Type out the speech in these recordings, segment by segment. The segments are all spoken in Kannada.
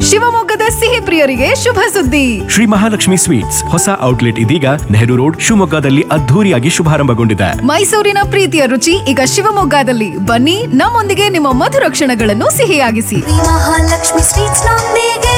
ಶಿವಮೊಗ್ಗದ ಸಿಹಿ ಪ್ರಿಯರಿಗೆ ಶುಭ ಸುದ್ದಿ ಶ್ರೀ ಮಹಾಲಕ್ಷ್ಮಿ ಸ್ವೀಟ್ಸ್ ಹೊಸ ಔಟ್ಲೆಟ್ ಇದೀಗ ನೆಹರು ರೋಡ್ ಶಿವಮೊಗ್ಗದಲ್ಲಿ ಅದ್ಧೂರಿಯಾಗಿ ಶುಭಾರಂಭಗೊಂಡಿದೆ ಮೈಸೂರಿನ ಪ್ರೀತಿಯ ರುಚಿ ಈಗ ಶಿವಮೊಗ್ಗದಲ್ಲಿ ಬನ್ನಿ ನಮ್ಮೊಂದಿಗೆ ನಿಮ್ಮ ಮಧುರ ಕ್ಷಣಗಳನ್ನು ಸಿಹಿಯಾಗಿಸಿ ಮಹಾಲಕ್ಷ್ಮಿ ಸ್ವೀಟ್ಸ್ ನೊಂದಿಗೆ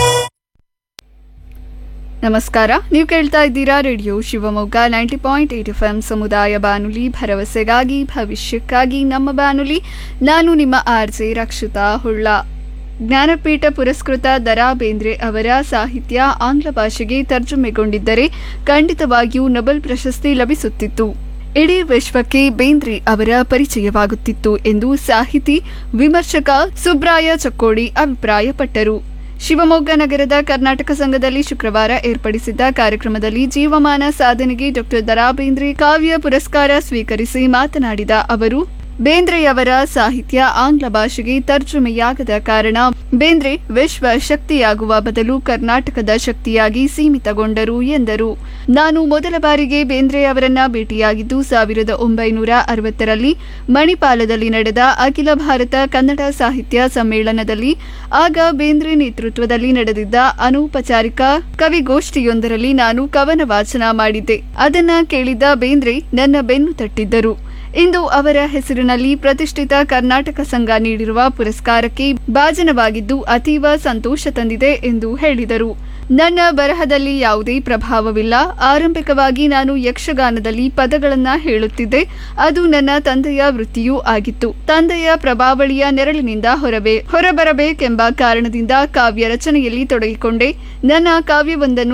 ನಮಸ್ಕಾರ ನೀವು ಕೇಳ್ತಾ ಇದ್ದೀರಾ radio Shivamogga ninety point eight F M ಸಮುದಾಯ ಬಾನುಲಿ ಭರವಸೆಗಾಗಿ ಭವಿಷ್ಯಕ್ಕಾಗಿ ನಮ್ಮ ಬಾನುಲಿ ನಾನು ನಿಮ್ಮ ಆರ್ ಜೆ ರಕ್ಷಿತಾ ಹುಳ್ಳ ಜ್ಞಾನಪೀಠ ಪುರಸ್ಕೃತ ದರಾ ಬೇಂದ್ರೆ ಅವರ ಸಾಹಿತ್ಯ ಆಂಗ್ಲ ಭಾಷೆಗೆ ತರ್ಜುಮೆಗೊಂಡಿದ್ದರೆ ಖಂಡಿತವಾಗಿಯೂ ನೊಬೆಲ್ ಪ್ರಶಸ್ತಿ ಲಭಿಸುತ್ತಿತ್ತು ಇಡೀ ವಿಶ್ವಕ್ಕೆ ಬೇಂದ್ರೆ ಅವರ ಪರಿಚಯವಾಗುತ್ತಿತ್ತು ಎಂದು ಸಾಹಿತಿ ವಿಮರ್ಶಕ ಸುಬ್ರಾಯ ಚಕ್ಕೋಡಿ ಅಭಿಪ್ರಾಯಪಟ್ಟರು ಶಿವಮೊಗ್ಗ ನಗರದ ಕರ್ನಾಟಕ ಸಂಘದಲ್ಲಿ ಶುಕ್ರವಾರ ಏರ್ಪಡಿಸಿದ್ದ ಕಾರ್ಯಕ್ರಮದಲ್ಲಿ ಜೀವಮಾನ ಸಾಧನೆಗೆ ಡಾಕ್ಟರ್ ದರಾ ಬೇಂದ್ರೆ ಕಾವ್ಯ ಪುರಸ್ಕಾರ ಸ್ವೀಕರಿಸಿ ಮಾತನಾಡಿದ ಅವರು ಬೇಂದ್ರೆಯವರ ಸಾಹಿತ್ಯ ಆಂಗ್ಲ ಭಾಷೆಗೆ ತರ್ಜುಮೆಯಾಗದ ಕಾರಣ ಬೇಂದ್ರೆ ವಿಶ್ವ ಶಕ್ತಿಯಾಗುವ ಬದಲು ಕರ್ನಾಟಕದ ಶಕ್ತಿಯಾಗಿ ಸೀಮಿತಗೊಂಡರು ಎಂದರು ನಾನು ಮೊದಲ ಬಾರಿಗೆ ಬೇಂದ್ರೆ ಅವರನ್ನ ಭೇಟಿಯಾಗಿದ್ದು ಸಾವಿರದ ಒಂಬೈನೂರ ಅರವತ್ತರಲ್ಲಿ ಮಣಿಪಾಲದಲ್ಲಿ ನಡೆದ ಅಖಿಲ ಭಾರತ ಕನ್ನಡ ಸಾಹಿತ್ಯ ಸಮ್ಮೇಳನದಲ್ಲಿ ಆಗ ಬೇಂದ್ರೆ ನೇತೃತ್ವದಲ್ಲಿ ನಡೆದಿದ್ದ ಅನೌಪಚಾರಿಕ ಕವಿಗೋಷ್ಠಿಯೊಂದರಲ್ಲಿ ನಾನು ಕವನ ವಾಚನ ಮಾಡಿದ್ದೆ ಅದನ್ನ ಕೇಳಿದ್ದ ಬೇಂದ್ರೆ ನನ್ನ ಬೆನ್ನು ತಟ್ಟಿದ್ದರು ಇಂದು ಅವರ ಹೆಸರಿನಲ್ಲಿ ಪ್ರತಿಷ್ಠಿತ ಕರ್ನಾಟಕ ಸಂಘ ನೀಡಿರುವ ಪುರಸ್ಕಾರಕ್ಕೆ ಭಾಜನವಾಗಿದ್ದು ಅತೀವ ಸಂತೋಷ ತಂದಿದೆ ಎಂದು ಹೇಳಿದರು ನನ್ನ ಬರಹದಲ್ಲಿ ಯಾವುದೇ ಪ್ರಭಾವವಿಲ್ಲ ಆರಂಭಿಕವಾಗಿ ನಾನು ಯಕ್ಷಗಾನದಲ್ಲಿ ಪದಗಳನ್ನ ಹೇಳುತ್ತಿದ್ದೆ ಅದು ನನ್ನ ತಂದೆಯ ವೃತ್ತಿಯೂ ಆಗಿತ್ತು ತಂದೆಯ ಪ್ರಭಾವಳಿಯ ನೆರಳಿನಿಂದ ಹೊರಬೇ ಹೊರಬರಬೇಕೆಂಬ ಕಾರಣದಿಂದ ಕಾವ್ಯ ರಚನೆಯಲ್ಲಿ ತೊಡಗಿಕೊಂಡೆ ನನ್ನ ಕಾವ್ಯವೊಂದನ್ನು